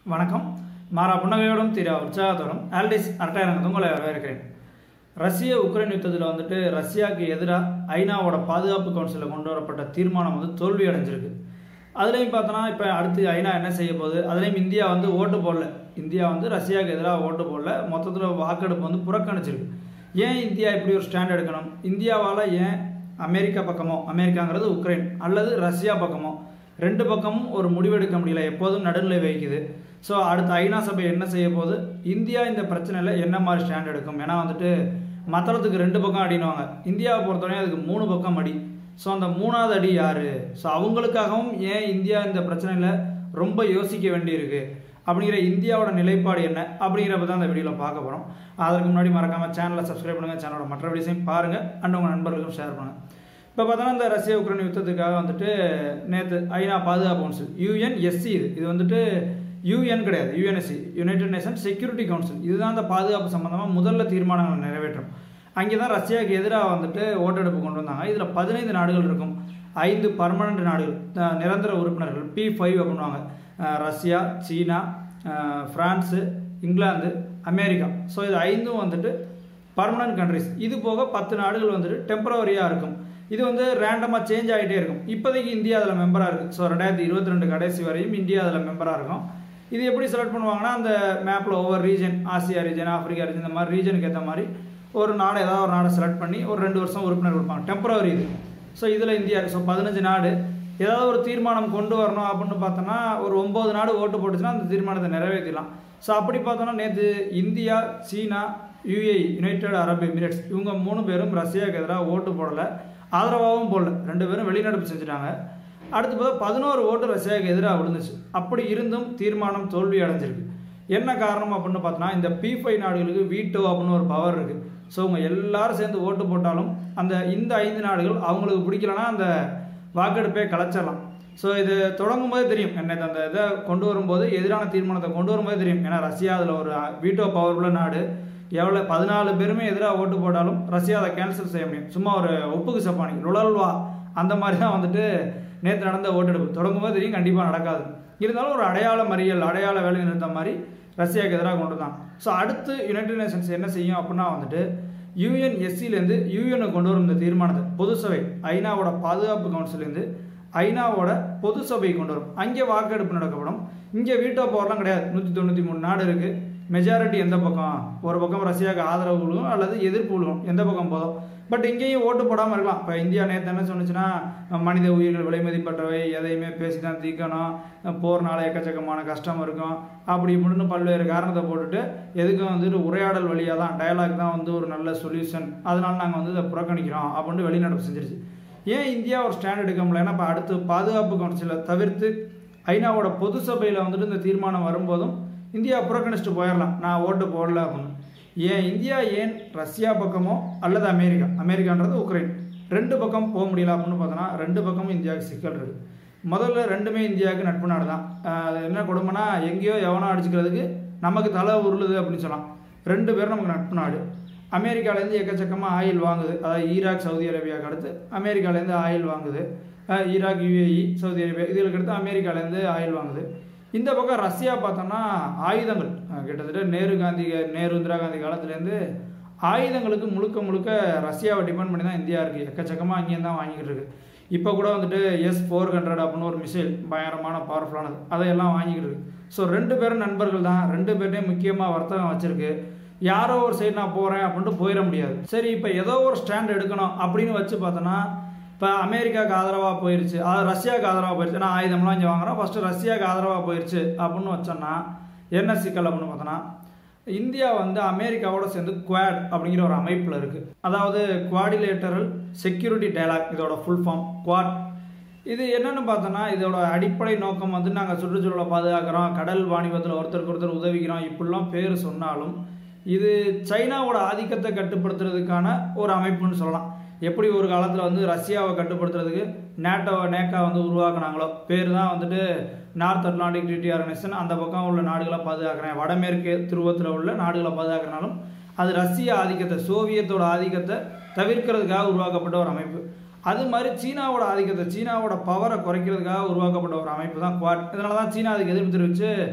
வணக்கம் மாறா புன்னகையோடும் தீரா உற்சாகத்தோடும் ஆல்டிஸ் அரட்டாயிரங்க உங்களை வரவேற்கிறேன் ரஷ்ய உக்ரைன் யுத்தத்தில் வந்துட்டு ரஷ்யாவுக்கு எதிராக ஐநாவோட பாதுகாப்பு கவுன்சிலில் கொண்டு வரப்பட்ட தீர்மானம் வந்து தோல்வி அடைஞ்சிருக்கு அதுலேயும் பார்த்தோன்னா இப்போ அடுத்து ஐநா என்ன செய்ய போகுது அதுலேயும் இந்தியா வந்து ஓட்டு போடல இந்தியா வந்து ரஷ்யாவுக்கு எதிராக ஓட்டு போடல மொத்தத்தில் வாக்கெடுப்பு வந்து புறக்கணிச்சிருக்கு ஏன் இந்தியா இப்படி ஒரு ஸ்டாண்ட் எடுக்கணும் இந்தியாவால் ஏன் அமெரிக்கா பக்கமோ அமெரிக்காங்கிறது உக்ரைன் அல்லது ரஷ்யா பக்கமோ ரெண்டு பக்கமும் ஒரு முடிவெடுக்க முடியல எப்போதும் நடுநிலை வைக்குது ஸோ அடுத்த ஐநா சபை என்ன செய்ய போகுது இந்தியா இந்த பிரச்சனையில் என்ன மாதிரி ஸ்டாண்ட் எடுக்கும் ஏன்னா வந்துட்டு மத்தளத்துக்கு ரெண்டு பக்கம் அடினுவாங்க இந்தியாவை பொறுத்தவரையும் அதுக்கு மூணு பக்கம் அடி ஸோ அந்த மூணாவது அடி யாரு ஸோ அவங்களுக்காகவும் ஏன் இந்தியா இந்த பிரச்சனையில் ரொம்ப யோசிக்க வேண்டியிருக்கு அப்படிங்கிற இந்தியாவோட நிலைப்பாடு என்ன அப்படிங்கிறப்ப தான் அந்த வீடியோவில் பார்க்க போகிறோம் அதற்கு முன்னாடி மறக்காமல் சேனலை சப்ஸ்கிரைப் பண்ணுங்கள் சேனலோட மற்ற வீடியோஸையும் பாருங்கள் அண்ட் உங்கள் நண்பர்களுக்கும் ஷேர் பண்ணுங்கள் இப்போ பார்த்தோன்னா இந்த ரஷ்ய உக்ரைன் யுத்தத்துக்காக வந்துட்டு நேற்று ஐநா பாதுகாப்பு கவுன்சில் யுஎன்எஸ்சி இது இது வந்துட்டு யூஎன் கிடையாது UNSC United Nation Security Council இதுதான் அந்த பாதுகாப்பு சம்பந்தமாக முதல்ல தீர்மானங்களை நிறைவேற்றும் அங்கே தான் ரஷ்யாவுக்கு எதிராக வந்துட்டு ஓட்டெடுப்பு கொண்டு வந்தாங்க இதில் பதினைந்து நாடுகள் இருக்கும் ஐந்து பர்மனண்ட் நாடுகள் அஹ் நிரந்தர உறுப்பினர்கள் பி ஃபைவ் அப்படின்வாங்க அஹ் ரஷ்யா சீனா அஹ் பிரான்ஸு இங்கிலாந்து அமெரிக்கா ஸோ இது ஐந்தும் வந்துட்டு பர்மனன்ட் கண்ட்ரிஸ் இது போக பத்து நாடுகள் வந்துட்டு டெம்பரவரியாக இருக்கும் இது வந்து ரேண்டமாக சேஞ்ச் ஆகிட்டே இருக்கும் இப்போதைக்கு இந்தியா அதில் மெம்பராக இருக்குது ஸோ ரெண்டாயிரத்தி இருபத்தி ரெண்டு கடைசி வரையும் இந்தியா அதில் மெம்பராக இருக்கும் இது எப்படி செலக்ட் பண்ணுவாங்கன்னா அந்த மேப்பில் ஒவ்வொரு region Asia region Africa region இந்த மாதிரி ரீஜனுக்கு ஏற்ற மாதிரி ஒரு நாடு ஏதாவது ஒரு நாடை செலக்ட் பண்ணி ஒரு ரெண்டு வருஷம் உறுப்பினர் கொடுப்பாங்க டெம்பரவரி இது ஸோ இதில் இந்தியா ஸோ பதினஞ்சு நாடு ஏதாவது ஒரு தீர்மானம் கொண்டு வரணும் அப்படின்னு பார்த்தோன்னா ஒரு ஒம்பது நாடு ஓட்டு போட்டுச்சுன்னா அந்த தீர்மானத்தை நிறைவேற்றிடலாம் ஸோ அப்படி பார்த்தோன்னா நேற்று India China UAE United Arab Emirates இவங்க மூணு பேரும் ரஷ்யாவுக்கு எதிராக ஓட்டு போடலை ஆதரவாகவும் போடல ரெண்டு பேரும் வெளிநடப்பு செஞ்சுட்டாங்க அடுத்து பார்த்தா பதினோரு ஓட்டு ரஷ்யாவுக்கு எதிராக விழுந்துச்சு அப்படி இருந்தும் தீர்மானம் தோல்வி அடைஞ்சிருக்கு என்ன காரணம் அப்படின்னு பார்த்தோன்னா இந்த பி ஃபைவ் நாடுகளுக்கு வீட்டோ அப்படின்னு ஒரு பவர் இருக்குது ஸோ அவங்க எல்லாரும் சேர்ந்து ஓட்டு போட்டாலும் அந்த இந்த ஐந்து நாடுகள் அவங்களுக்கு பிடிக்கலன்னா அந்த வாக்கெடுப்பே கலைச்சிடலாம் ஸோ இது தொடங்கும் போதே தெரியும் என்ன அந்த இதை கொண்டு வரும்போது எதிரான தீர்மானத்தை கொண்டு வரும்போது தெரியும் ஏன்னா ரஷ்யா அதில் ஒரு வீட்டோ பவர் உள்ள நாடு எவ்வளோ பதினாலு பேருமே எதிராக ஓட்டு போட்டாலும் ரஷ்யா அதை கேன்சல் செய்ய முடியும் சும்மா ஒரு ஒப்புக்கு சப்பானி லுழல்வா அந்த மாதிரி தான் வந்துட்டு நேற்று நடந்த ஓட்டெடுப்பு தொடங்கும் போது தெரியும் கண்டிப்பாக நடக்காது இருந்தாலும் ஒரு அடையாள மறியல் அடையாள வேலை நிறுத்த மாதிரி ரஷ்யாவுக்கு எதிராக கொண்டு வந்தாங்க ஸோ அடுத்து யுனைடெட் நேஷன்ஸ் என்ன செய்யும் அப்படின்னா வந்துட்டு யூஎன்எஸ்சிலேருந்து யூஎனை கொண்டு வரும் இந்த தீர்மானத்தை பொது சபை ஐநாவோட பாதுகாப்பு கவுன்சிலேருந்து ஐநாவோட பொது சபை கொண்டு வரும் அங்கே வாக்கெடுப்பு நடக்கப்படும் இங்கே வீட்டோ பவர்லாம் கிடையாது நூற்றி தொண்ணூற்றி மூணு நாடு இருக்குது மெஜாரிட்டி எந்த பக்கம் ஒரு பக்கம் ரஷ்யாவுக்கு ஆதரவு விழுவும் அல்லது எதிர்ப்பு விழுவும் எந்த பக்கம் போதும் பட் இங்கேயும் ஓட்டு போடாமல் இருக்கலாம் இப்போ இந்தியா நேற்று என்ன சொன்னுச்சுன்னா மனித உயிர்கள் விலைமதிப்பற்றவை எதையுமே பேசி தான் தீர்க்கணும் போர்னால எக்கச்சக்கமான கஷ்டம் இருக்கும் அப்படி இப்படின்னு பல்வேறு காரணத்தை போட்டுட்டு எதுக்கும் வந்துட்டு உரையாடல் வழியாக தான் டயலாக் தான் வந்து ஒரு நல்ல சொல்யூஷன் அதனால நாங்கள் வந்து இதை புறக்கணிக்கிறோம் அப்படின்னு வெளிநடப்பு செஞ்சிருச்சு ஏன் இந்தியா ஒரு ஸ்டாண்ட் எடுக்க முடியல இப்போ அடுத்து பாதுகாப்பு கவுன்சிலை தவிர்த்து ஐநாவோட பொது சபையில் வந்துட்டு இந்த தீர்மானம் வரும்போதும் இந்தியா புறக்கணிச்சுட்டு போயிடலாம் நான் ஓட்டு போடல அப்படின்னு ஏன் இந்தியா ஏன் ரஷ்யா பக்கமோ அல்லது அமெரிக்கா அமெரிக்கான்றது உக்ரைன் ரெண்டு பக்கம் போக முடியல அப்படின்னு பார்த்தோன்னா ரெண்டு பக்கமும் இந்தியாவுக்கு சிக்கல் இருக்குது முதல்ல ரெண்டுமே இந்தியாவுக்கு நட்பு நாடு தான் அது என்ன கொடுமைனா எங்கேயோ எவனோ அடிச்சுக்கிறதுக்கு நமக்கு தலை உருளுது அப்படின்னு சொல்லலாம் ரெண்டு பேரும் நமக்கு நட்பு நாடு அமெரிக்காலேருந்து எக்கச்சக்கமாக ஆயில் வாங்குது அதாவது ஈராக் சவுதி அரேபியாவுக்கு அடுத்து அமெரிக்காலேருந்து ஆயில் வாங்குது ஈராக் யுஏஇ சவுதி அரேபியா இதுகளுக்கு அடுத்து அமெரிக்காலேருந்து ஆயில் வாங்குது இந்த பக்கம் ரஷ்யா பார்த்தோம்னா ஆயுதங்கள் கிட்டத்தட்ட நேரு காந்தி நேரு இந்திரா காந்தி காலத்துலேருந்து ஆயுதங்களுக்கு முழுக்க முழுக்க ரஷ்யாவை டிபெண்ட் பண்ணி தான் இந்தியா இருக்குது எக்கச்சக்கமாக அங்கேயும் தான் வாங்கிக்கிட்டு இருக்கு இப்போ கூட வந்துட்டு எஸ் ஃபோர் ஹண்ட்ரட் அப்படின்னு ஒரு மிசைல் பயங்கரமான பவர்ஃபுல்லானது அதையெல்லாம் வாங்கிக்கிட்டு இருக்கு ஸோ ரெண்டு பேரும் நண்பர்கள் தான் ரெண்டு பேர்ட்டையும் முக்கியமாக வர்த்தகம் வச்சுருக்கு யாரோ ஒரு சைடு நான் போகிறேன் அப்படின்ட்டு போயிட முடியாது சரி இப்போ ஏதோ ஒரு ஸ்டாண்ட் எடுக்கணும் அப்படின்னு வச்சு பார்த்தோன்னா இப்போ அமெரிக்காவுக்கு ஆதரவாக போயிருச்சு அது ரஷ்யாவுக்கு ஆதரவாக போயிருச்சு நான் ஆயுதம்லாம் இங்கே வாங்குறோம் ஃபஸ்ட்டு ரஷ்யாவுக்கு ஆதரவாக போயிருச்சு அப்படின்னு வச்சோன்னா என்ன சிக்கல் அப்படின்னு பார்த்தோன்னா இந்தியா வந்து அமெரிக்காவோட சேர்ந்து குவாட் அப்படிங்கிற ஒரு அமைப்பில் இருக்குது அதாவது குவாடிலேட்டரல் செக்யூரிட்டி டைலாக் இதோட ஃபுல் ஃபார்ம் குவாட் இது என்னென்னு பார்த்தோன்னா இதோட அடிப்படை நோக்கம் வந்து நாங்கள் சுற்றுச்சூழலை பாதுகாக்கிறோம் கடல் வாணிபத்தில் ஒருத்தருக்கு ஒருத்தர் உதவிக்கிறோம் இப்படிலாம் பேர் சொன்னாலும் இது சைனாவோட ஆதிக்கத்தை கட்டுப்படுத்துறதுக்கான ஒரு அமைப்புன்னு சொல்லலாம் எப்படி ஒரு காலத்தில் வந்து ரஷ்யாவை கட்டுப்படுத்துறதுக்கு நேட்டோ நேக்கா வந்து உருவாக்குனாங்களோ பேர் தான் வந்துட்டு நார்த் அட்லாண்டிக் ட்ரீட்டி ஆர்கனைசேஷன் அந்த பக்கம் உள்ள நாடுகளை பாதுகாக்கிறேன் வடமேற்கு துருவத்தில் உள்ள நாடுகளை பாதுகாக்கிறனாலும் அது ரஷ்ய ஆதிக்கத்தை சோவியத்தோட ஆதிக்கத்தை தவிர்க்கிறதுக்காக உருவாக்கப்பட்ட ஒரு அமைப்பு அது மாதிரி சீனாவோட ஆதிக்கத்தை சீனாவோட பவரை குறைக்கிறதுக்காக உருவாக்கப்பட்ட ஒரு அமைப்பு தான் குவாட் இதனால தான் சீனா அதுக்கு எதிர்ப்பு தெரிவித்து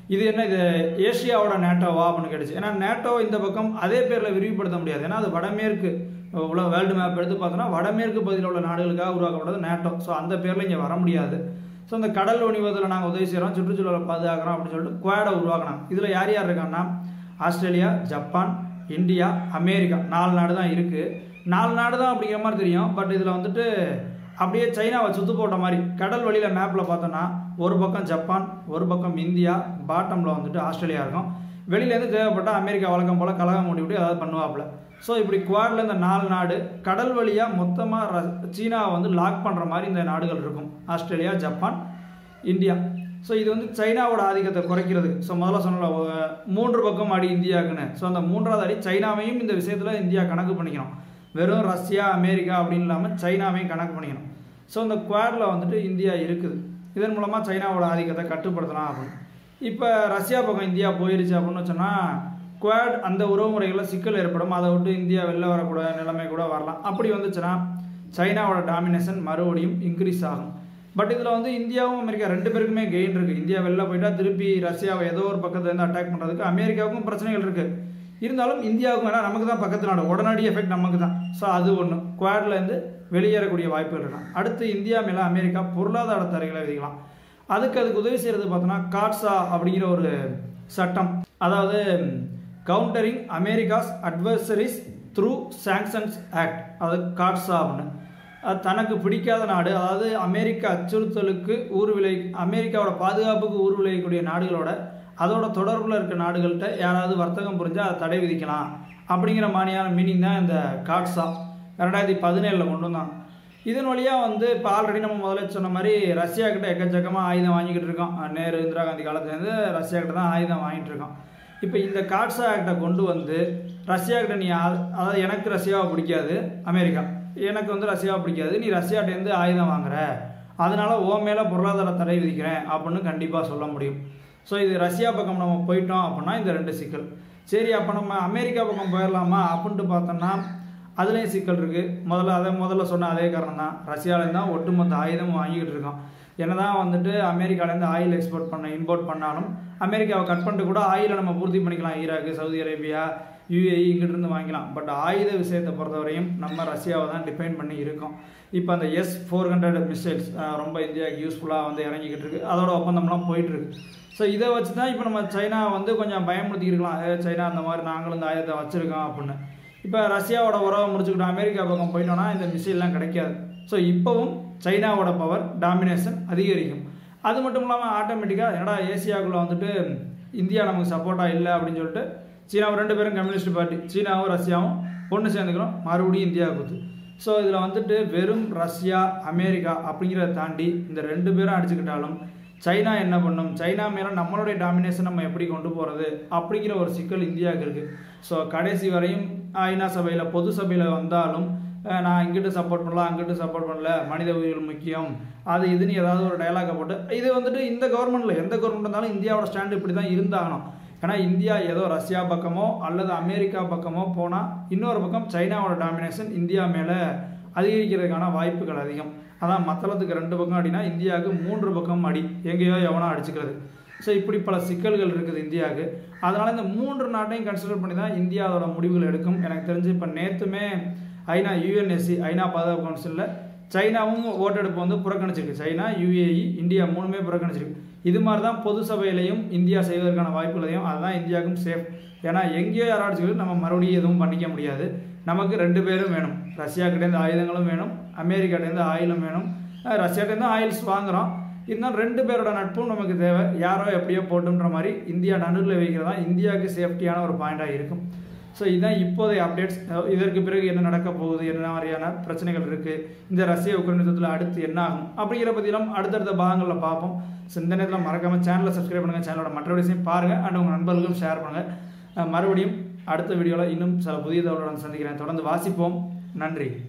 இது என்ன இது ஏஷியாவோட நேட்டோவா அப்படின்னு கேட்டுச்சு ஏன்னா நேட்டோ இந்த பக்கம் அதே பேரில் விரிவுபடுத்த முடியாது ஏன்னா அது வடமேற்கு உள்ள வேர்ல்டு மேப் எடுத்து பார்த்தோன்னா வடமேற்கு பகுதியில் உள்ள நாடுகளுக்காக உருவாக்கப்பட்டது நேட்டோ ஸோ அந்த பேரில் இங்கே வர முடியாது ஸோ இந்த கடல் வணிகத்தில் நாங்கள் உதவி செய்கிறோம் சுற்றுச்சூழலை பாதுகாக்கிறோம் அப்படின்னு சொல்லிட்டு குவாடை உருவாக்கினாங்க இதில் யார் யார் இருக்காங்கன்னா ஆஸ்திரேலியா ஜப்பான் இந்தியா அமெரிக்கா நாலு நாடு தான் இருக்குது நாலு நாடு தான் அப்படிங்கிற மாதிரி தெரியும் பட் இதில் வந்துட்டு அப்படியே சைனாவை சுத்து போட்ட மாதிரி கடல் வழியில் மேப்பில் பார்த்தோன்னா ஒரு பக்கம் ஜப்பான் ஒரு பக்கம் இந்தியா பாட்டமில் வந்துட்டு ஆஸ்திரேலியா இருக்கும் வெளியிலேருந்து தேவைப்பட்டால் அமெரிக்கா வழக்கம் போல் கலகம் மூடி விட்டு ஏதாவது பண்ணுவாப்புல ஸோ இப்படி குவாடில் இந்த நாலு நாடு கடல் வழியாக மொத்தமாக சீனாவை வந்து லாக் பண்ணுற மாதிரி இந்த நாடுகள் இருக்கும் ஆஸ்திரேலியா ஜப்பான் இந்தியா ஸோ இது வந்து சைனாவோட ஆதிக்கத்தை குறைக்கிறது ஸோ முதல்ல சொன்னல மூன்று பக்கம் அடி இந்தியாவுக்குன்னு ஸோ அந்த மூன்றாவது அடி சைனாவையும் இந்த விஷயத்தில் இந்தியா கணக்கு பண்ணிக்கணும் வெறும் ரஷ்யா அமெரிக்கா அப்படின்னு இல்லாமல் சைனாவையும் கணக்கு பண்ணிக்கணும் ஸோ இந்த குவாடில் வந்துட்டு இந்தியா இருக்குது இதன் மூலமாக சைனாவோட ஆதிக்கத்தை கட்டுப்படுத்தலாம் அப்படின்னு இப்போ ரஷ்யா பக்கம் இந்தியா போயிருச்சு அப்படின்னு சொன்னால் குவாட் அந்த உறவுமுறைகளில் சிக்கல் ஏற்படும் அதை விட்டு இந்தியா வெளில வரக்கூட நிலைமை கூட வரலாம் அப்படி வந்துச்சுன்னா சைனாவோட டாமினேஷன் மறுபடியும் இன்க்ரீஸ் ஆகும் பட் இதில் வந்து இந்தியாவும் அமெரிக்கா ரெண்டு பேருக்குமே கெயின் இருக்குது இந்தியா வெளில போயிட்டா திருப்பி ரஷ்யாவை ஏதோ ஒரு பக்கத்துலேருந்து அட்டாக் பண்ணுறதுக்கு அமெரிக்காவுக்கும் பிரச்சனைகள் இருக்குது இருந்தாலும் இந்தியாவுக்கும் வேணால் நமக்கு தான் பக்கத்து நாடு உடனடி எஃபெக்ட் நமக்கு தான் ஸோ அது ஒன்று குவாட்லேருந்து வெளியேறக்கூடிய வாய்ப்புகள் இருக்கலாம் அடுத்து இந்தியா மேலே அமெரிக்கா பொருளாதார தடைகளை விதிக்கலாம் அதுக்கு அதுக்கு உதவி செய்கிறது பார்த்தோன்னா காட்ஸா அப்படிங்கிற ஒரு சட்டம் அதாவது countering America's adversaries through sanctions act அதாவது காட்ஸா அப்படின்னு அது தனக்கு பிடிக்காத நாடு அதாவது அமெரிக்க அச்சுறுத்தலுக்கு ஊர் விளை அமெரிக்காவோட பாதுகாப்புக்கு ஊர் விளையக்கூடிய நாடுகளோட அதோட தொடர்பில் இருக்க நாடுகள்கிட்ட யாராவது வர்த்தகம் புரிஞ்சால் அதை தடை விதிக்கலாம் அப்படிங்கிற மாதிரியான மீனிங் தான் இந்த காட்ஸா ரெண்டாயிரத்தி பதினேழில் கொண்டு வந்தாங்க இதன் வழியாக வந்து இப்போ ஆல்ரெடி நம்ம முதல்ல சொன்ன மாதிரி ரஷ்யா கிட்ட எக்கச்சக்கமாக ஆயுதம் வாங்கிக்கிட்டு இருக்கோம் நேரு இந்திரா காந்தி காலத்துலேருந்து ரஷ்யா கிட்ட தான் ஆயுதம் வாங்கிட்டு இருக்கோம் இப்போ இந்த காட்ஸா ஆக்டை கொண்டு வந்து ரஷ்யா கிட்ட நீ அதாவது எனக்கு ரஷ்யாவை பிடிக்காது அமெரிக்கா எனக்கு வந்து ரஷ்யாவை பிடிக்காது நீ ரஷ்யாட்டேருந்து ஆயுதம் வாங்குற அதனால ஓ மேலே பொருளாதார தடை விதிக்கிறேன் அப்படின்னு கண்டிப்பாக சொல்ல முடியும் ஸோ இது ரஷ்யா பக்கம் நம்ம போயிட்டோம் அப்படின்னா இந்த ரெண்டு சிக்கல் சரி அப்போ நம்ம அமெரிக்கா பக்கம் போயிடலாமா அப்படின்ட்டு பார்த்தோம்னா அதுலேயும் சிக்கல் இருக்குது முதல்ல அதை முதல்ல சொன்ன அதே காரணம் தான் ரஷ்யாவிலேருந்து தான் ஒட்டுமொத்த ஆயுதமும் வாங்கிக்கிட்டு இருக்கோம் என்னதான் வந்துட்டு அமெரிக்காலேருந்து ஆயில் எக்ஸ்போர்ட் பண்ண இம்போர்ட் பண்ணாலும் அமெரிக்காவை கட் பண்ணிட்டு கூட ஆயிலை நம்ம பூர்த்தி பண்ணிக்கலாம் ஈராக்கு சவுதி அரேபியா யூஏஇ இங்கிட்டிருந்து வாங்கிக்கலாம் பட் ஆயுத விஷயத்தை பொறுத்தவரையும் நம்ம ரஷ்யாவை தான் டிபெண்ட் பண்ணி இருக்கோம் இப்போ அந்த எஸ் ஃபோர் ஹண்ட்ரட் மிசைல்ஸ் ரொம்ப இந்தியாவுக்கு யூஸ்ஃபுல்லாக வந்து இறங்கிக்கிட்டு இருக்கு அதோட ஒப்பந்தம்லாம் போயிட்டுருக்கு ஸோ இதை வச்சு தான் இப்போ நம்ம சைனா வந்து கொஞ்சம் பயமுறுத்திக்கிருக்கலாம் ஏ சைனா அந்த மாதிரி நாங்களும் இந்த ஆயுதத்தை வச்சுருக்கோம் அப்படின்னு இப்போ ரஷ்யாவோட உறவை முடிச்சுக்கிட்டோம் அமெரிக்கா பக்கம் போயிட்டோம்னா இந்த மிசைல்லாம் கிடைக்காது ஸோ இப்போவும் சைனாவோட பவர் டாமினேஷன் அதிகரிக்கும் அது மட்டும் இல்லாமல் ஆட்டோமேட்டிக்காக என்னடா ஏசியாவுக்குள்ளே வந்துட்டு இந்தியா நமக்கு சப்போர்ட்டாக இல்லை அப்படின்னு சொல்லிட்டு சீனாவும் ரெண்டு பேரும் கம்யூனிஸ்ட் பார்ட்டி சீனாவும் ரஷ்யாவும் ஒன்று சேர்ந்துக்கிறோம் மறுபடியும் இந்தியா குத்து ஸோ இதில் வந்துட்டு வெறும் ரஷ்யா அமெரிக்கா அப்படிங்கிறத தாண்டி இந்த ரெண்டு பேரும் அடிச்சுக்கிட்டாலும் சைனா என்ன பண்ணும் சைனா மேலே நம்மளுடைய டாமினேஷன் நம்ம எப்படி கொண்டு போகிறது அப்படிங்கிற ஒரு சிக்கல் இந்தியாவுக்கு இருக்குது ஸோ கடைசி வரையும் ஐநா சபையில் பொது சபையில் வந்தாலும் நான் இங்கிட்டு சப்போர்ட் பண்ணலாம் அங்கிட்டு சப்போர்ட் பண்ணல மனித உயிர்கள் முக்கியம் அது இதுன்னு ஏதாவது ஒரு டைலாகை போட்டு இது வந்துட்டு இந்த கவர்மெண்ட்டில் எந்த கவர்மெண்ட் இருந்தாலும் இந்தியாவோட ஸ்டாண்டு இப்படி தான் இருந்தாகணும் ஏன்னா இந்தியா ஏதோ ரஷ்யா பக்கமோ அல்லது அமெரிக்கா பக்கமோ போனால் இன்னொரு பக்கம் சைனாவோட டாமினேஷன் இந்தியா மேலே அதிகரிக்கிறதுக்கான வாய்ப்புகள் அதிகம் அதான் மத்தளத்துக்கு ரெண்டு பக்கம் அடினா இந்தியாவுக்கு மூன்று பக்கம் அடி எங்கேயோ எவனோ அடிச்சுக்கிறது ஸோ இப்படி பல சிக்கல்கள் இருக்குது இந்தியாவுக்கு அதனால் இந்த மூன்று நாட்டையும் கன்சிடர் பண்ணி தான் இந்தியா அதோட முடிவுகள் எடுக்கும் எனக்கு தெரிஞ்சு இப்போ நேற்றுமே ஐநா யூஎன்எஸ்சி ஐநா பாதுகாப்பு கவுன்சிலில் சைனாவும் ஓட்டெடுப்பு வந்து புறக்கணிச்சிருக்கு சைனா யூஏஇ இந்தியா மூணுமே புறக்கணிச்சிருக்கு இது மாதிரி தான் பொது சபையிலையும் இந்தியா செய்வதற்கான வாய்ப்புகளையும் அதுதான் இந்தியாவுக்கும் சேஃப் ஏன்னா எங்கேயோ யாராச்சும் நம்ம மறுபடியும் எதுவும் பண்ணிக்க முடியாது நமக்கு ரெண்டு பேரும் வேணும் ரஷ்யாக்கிட்டேருந்து ஆயுதங்களும் வேணும் அமெரிக்காட்டேருந்து ஆயிலும் வேணும் ரஷ்யாட்டேருந்து ஆயில்ஸ் வாங்குகிறோம் இருந்தாலும் ரெண்டு பேரோட நட்பும் நமக்கு தேவை யாரோ எப்படியோ போட்டுன்ற மாதிரி இந்தியா நடுவில் வைக்கிறதா இந்தியாவுக்கு சேஃப்டியான ஒரு பாயிண்டாக இருக்கும் ஸோ இதுதான் இப்போதைய அப்டேட்ஸ் இதற்கு பிறகு என்ன நடக்க போகுது என்ன மாதிரியான பிரச்சனைகள் இருக்குது இந்த ரஷ்ய உக்ரைன் யுத்தத்தில் அடுத்து என்ன ஆகும் அப்படிங்கிற பற்றிலாம் அடுத்தடுத்த பாகங்களில் பார்ப்போம் ஸோ இந்த நேரத்தில் மறக்காமல் சேனலை சப்ஸ்கிரைப் பண்ணுங்கள் சேனலோட மற்ற விஷயம் பாருங்கள் அண்ட் உங்கள் நண்பர்களுக்கும் ஷேர் பண்ணுங்கள் மறுபடியும் அடுத்த வீடியோவில் இன்னும் சில புதிய தகவலுடன் சந்திக்கிறேன் தொடர்ந்து வாசிப்போம் நன்றி